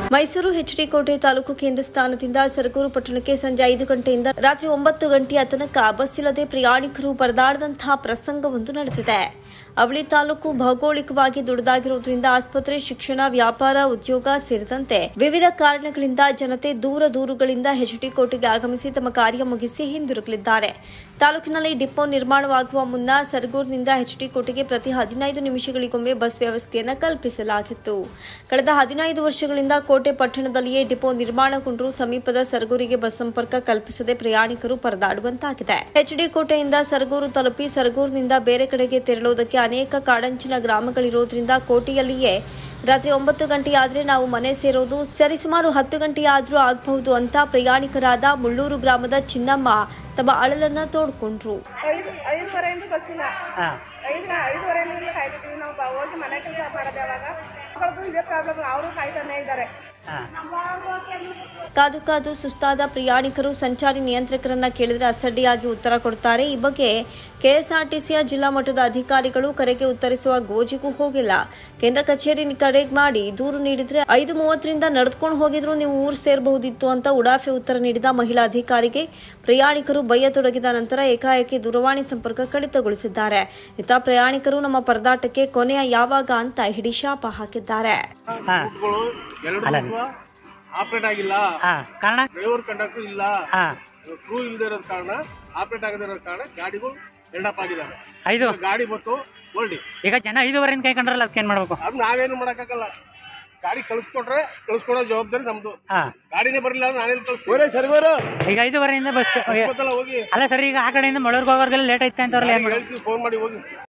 Mysuru HD ಕೋಟೆ ತಾಲೂಕು ಕೇಂದ್ರ ಸ್ಥಾನದಿಂದ ಸರಗೂರು ಪಟ್ಟಣಕ್ಕೆ ಸಂಜೆ ಐದು ಗಂಟೆಯಿಂದ ರಾತ್ರಿ ಒಂಬತ್ತು ಗಂಟೆಯ ತನಕ ಬಸ್ ಇಲ್ಲದೆ ಪ್ರಯಾಣಿಕರು ಪರದಾಡದಂತಹ ಪ್ರಸಂಗವೊಂದು ನಡೆದಿದೆ ಅವಳಿ ತಾಲೂಕು ಭೌಗೋಳಿಕವಾಗಿ ದೊಡ್ಡದಾಗಿರುವುದರಿಂದ ಆಸ್ಪತ್ರೆ ಶಿಕ್ಷಣ ವ್ಯಾಪಾರ ಉದ್ಯೋಗ ಸೇರಿದಂತೆ ವಿವಿಧ ಕಾರಣಗಳಿಂದ ಜನತೆ ದೂರ ದೂರುಗಳಿಂದ ಎಚ್ಡಿ ಕೋಟೆಗೆ ಆಗಮಿಸಿ ತಮ್ಮ ಕಾರ್ಯ ಮುಗಿಸಿ ಹಿಂದಿರುಗಲಿದ್ದಾರೆ ತಾಲೂಕಿನಲ್ಲಿ ಡಿಪೋ ನಿರ್ಮಾಣವಾಗುವ ಮುನ್ನ ಸರಗೂರಿನಿಂದ ಎಚ್ಡಿ ಕೋಟೆಗೆ ಪ್ರತಿ ಹದಿನೈದು ನಿಮಿಷಗಳಿಗೊಮ್ಮೆ ಬಸ್ ವ್ಯವಸ್ಥೆಯನ್ನು ಕಲ್ಪಿಸಲಾಗಿತ್ತು ಕಳೆದ ಹದಿನೈದು ವರ್ಷಗಳಿಂದ ಕೋಟೆ ಪಟ್ಟಣದಲ್ಲಿಯೇ ಡಿಪೋ ನಿರ್ಮಾಣಗೊಂಡರೂ ಸಮೀಪದ ಸರಗೂರಿಗೆ ಬಸ್ ಸಂಪರ್ಕ ಕಲ್ಪಿಸದೆ ಪ್ರಯಾಣಿಕರು ಪರದಾಡುವಂತಾಗಿದೆ ಎಚ್ಡಿ ಕೋಟೆಯಿಂದ ಸರಗೂರು ತಲುಪಿ ಸರಗೂರಿನಿಂದ ಬೇರೆ ಕಡೆಗೆ ತೆರಳುವುದಕ್ಕೆ ಅನೇಕ ಕಾಡಂಚಿನ ಗ್ರಾಮಗಳಿರೋದ್ರಿಂದ ಕೋಟೆಯಲ್ಲಿಯೇ ರಾತ್ರಿ ಒಂಬತ್ತು ಗಂಟೆಯಾದ್ರೆ ನಾವು ಮನೆ ಸೇರೋದು ಸರಿಸುಮಾರು ಹತ್ತು ಗಂಟೆಯಾದ್ರೂ ಆಗಬಹುದು ಅಂತ ಪ್ರಯಾಣಿಕರಾದ ಮುಳ್ಳೂರು ಗ್ರಾಮದ ಚಿನ್ನಮ್ಮ ತಮ್ಮ ಅಳಲನ್ನ ತೋಡ್ಕೊಂಡ್ರು ಐದು ಐದುವರೆಯಿಂದ ಬಸ್ ಇಲ್ಲ ಹಾಂ ಐದು ಐದುವರೆಯಿಂದ ಕಾಯ್ತಿದ್ದೀವಿ ನಾವು ಬ- ಹೋಗಿ ಮನೆ ಕೆಲಸ ಮಾಡೋದು ಯಾವಾಗ ಮಕ್ಕಳದ್ದು ಇದೇ ಪ್ರಾಬ್ಲಮ್ ಅವರು ಕಾಯ್ತಾನೆ ಇದ್ದಾರೆ ಹಾಂ ಕಾದು ಕಾದು ಸುಸ್ತಾದ ಪ್ರಯಾಣಿಕರು ಸಂಚಾರಿ ನಿಯಂತ್ರಕರನ್ನ ಕೇಳಿದ್ರೆ ಅಸಡ್ಡೆಯಾಗಿ ಉತ್ತರ ಕೊಡ್ತಾರೆ ಈ ಬಗ್ಗೆ ಕೆಎಸ್ಆರ್ಟಿಸಿಯ ಜಿಲ್ಲಾ ಮಟ್ಟದ ಅಧಿಕಾರಿಗಳು ಕರೆಗೆ ಉತ್ತರಿಸುವ ಗೋಜಿಗೂ ಹೋಗಿಲ್ಲ ಕೇಂದ್ರ ಕಚೇರಿ ಕರೆ ಮಾಡಿ ದೂರು ನೀಡಿದ್ರೆ ಐದು ಮೂವತ್ತರಿಂದ ನಡೆದುಕೊಂಡು ಹೋಗಿದ್ರು ನೀವು ಊರು ಸೇರಬಹುದಿತ್ತು ಅಂತ ಉಡಾಫೆ ಉತ್ತರ ನೀಡಿದ ಮಹಿಳಾ ಅಧಿಕಾರಿಗೆ ಪ್ರಯಾಣಿಕರು ಬಯ್ಯತೊಡಗಿದ ನಂತರ ಏಕಾಏಕಿ ದೂರವಾಣಿ ಸಂಪರ್ಕ ಕಡಿತಗೊಳಿಸಿದ್ದಾರೆ ಇತ್ತ ಪ್ರಯಾಣಿಕರು ನಮ್ಮ ಪರದಾಟಕ್ಕೆ ಕೊನೆಯ ಯಾವಾಗ ಅಂತ ಹಿಡಿ ಶಾಪ ಹಾಕಿದ್ದಾರೆ ಹಾಂ ರೂಟ್ಗಳು ಎರಡು ಅಲ್ಲ. ರೂಟ್ಗಳು ಆಪರೇಟ್ ಆಗಿಲ್ಲ ಹಾಂ ಕಾರಣ ಡ್ರೈವರ್ ಕಂಡಕ್ಟರ್ ಇಲ್ಲ ಹಾಂ ಕ್ರೂ ಇಲ್ಲದೆ ಇರೋದ್ ಕಾರಣ ಆಪರೇಟ್ ಆಗದೇ ಇರೋದ್ ಕಾರಣ ಗಾಡಿಗಳು ಎಲ್ಡಪ್ ಆಗಿದ್ದಾವೆ ಐದು ಗಾಡಿ ಬತ್ತು ಹೊಲ್ಡಿ ಈಗ ಜನ ಐದುವರೆಯಿಂದ ಕೈ ಕಂಡ್ರಲ್ಲ ಅದಕ್ಕೆ ಏನು ಮಾಡಬೇಕು ಅದು ನಾವೇನು ಮಾಡೋಕ್ಕಾಗಲ್ಲ ಗಾಡಿ ಕಳಿಸ್ಕೊಟ್ರೆ ಕಳಿಸ್ಕೊಡೋ ಜವಾಬ್ದಾರಿ ನಮ್ದು ಹಾಂ ಗಾಡಿನೇ ಬರಲಿಲ್ಲ ಅಂದ್ರೆ ನಾನೇನು ಕಳಿಸ್ತೀನಿ ಈಗ ಐದುವರೆಯಿಂದ ಬಸ್ ಗೊತ್ತಲ್ಲ ಹೋಗಿ ಅಲ್ಲ ಸರ್ ಈಗ ಆ ಕಡೆಯಿಂದ ಮಳೂರ್ಗೆ ಹೋಗೋರ್ಗೆಲ್ಲ ಲೇಟ್ ಐತೆ ಅಂತವ್ರಲ್ಲ ಏನು ಮಾಡೋದು ಹೇಳ್ತೀವಿ ಫೋನ್ ಮಾಡಿ ಹೋಗಿ